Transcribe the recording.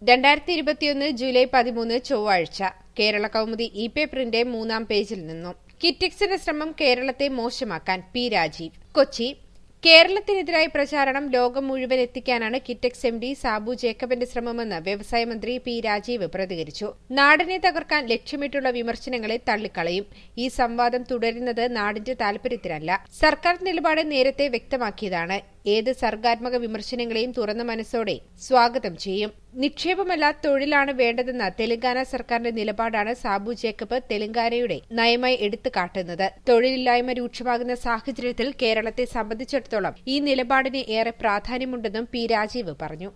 രണ്ടായിരത്തി ഇരുപത്തിയൊന്ന് ജൂലൈ പതിമൂന്ന് ചൊവ്വാഴ്ച കേരള കൗമുദി ഇ പേപ്പറിന്റെ മൂന്നാം പേജിൽ നിന്നും കിറ്റക്സിന്റെ ശ്രമം കേരളത്തെ മോശമാക്കാൻ പി രാജീവ് കൊച്ചി കേരളത്തിനെതിരായ പ്രചാരണം ലോകം മുഴുവൻ എത്തിക്കാനാണ് കിറ്റക്സ് എം ഡി സാബു ജേക്കബിന്റെ ശ്രമമെന്ന് വ്യവസായ മന്ത്രി പി രാജീവ് പ്രതികരിച്ചു നാടിനെ തകർക്കാൻ ലക്ഷ്യമിട്ടുള്ള വിമർശനങ്ങളെ തള്ളിക്കളയും ഈ സംവാദം തുടരുന്നത് നാടിന്റെ താൽപര്യത്തിനല്ല സർക്കാർ നിലപാട് നേരത്തെ വ്യക്തമാക്കിയതാണ് ഏത് സർഗാത്മക വിമർശനങ്ങളെയും തുറന്ന മനസ്സോടെ സ്വാഗതം ചെയ്യും നിക്ഷേപമല്ല തൊഴിലാണ് വേണ്ടതെന്ന തെലങ്കാന സർക്കാരിന്റെ നിലപാടാണ് സാബു ജേക്കബ് തെലങ്കാനയുടെ നയമായി എടുത്തു കാട്ടുന്നത് തൊഴിലില്ലായ്മ രൂക്ഷമാകുന്ന സാഹചര്യത്തിൽ കേരളത്തെ സംബന്ധിച്ചിടത്തോളം ഈ നിലപാടിന് ഏറെ പ്രാധാന്യമുണ്ടെന്നും പി രാജീവ് പറഞ്ഞു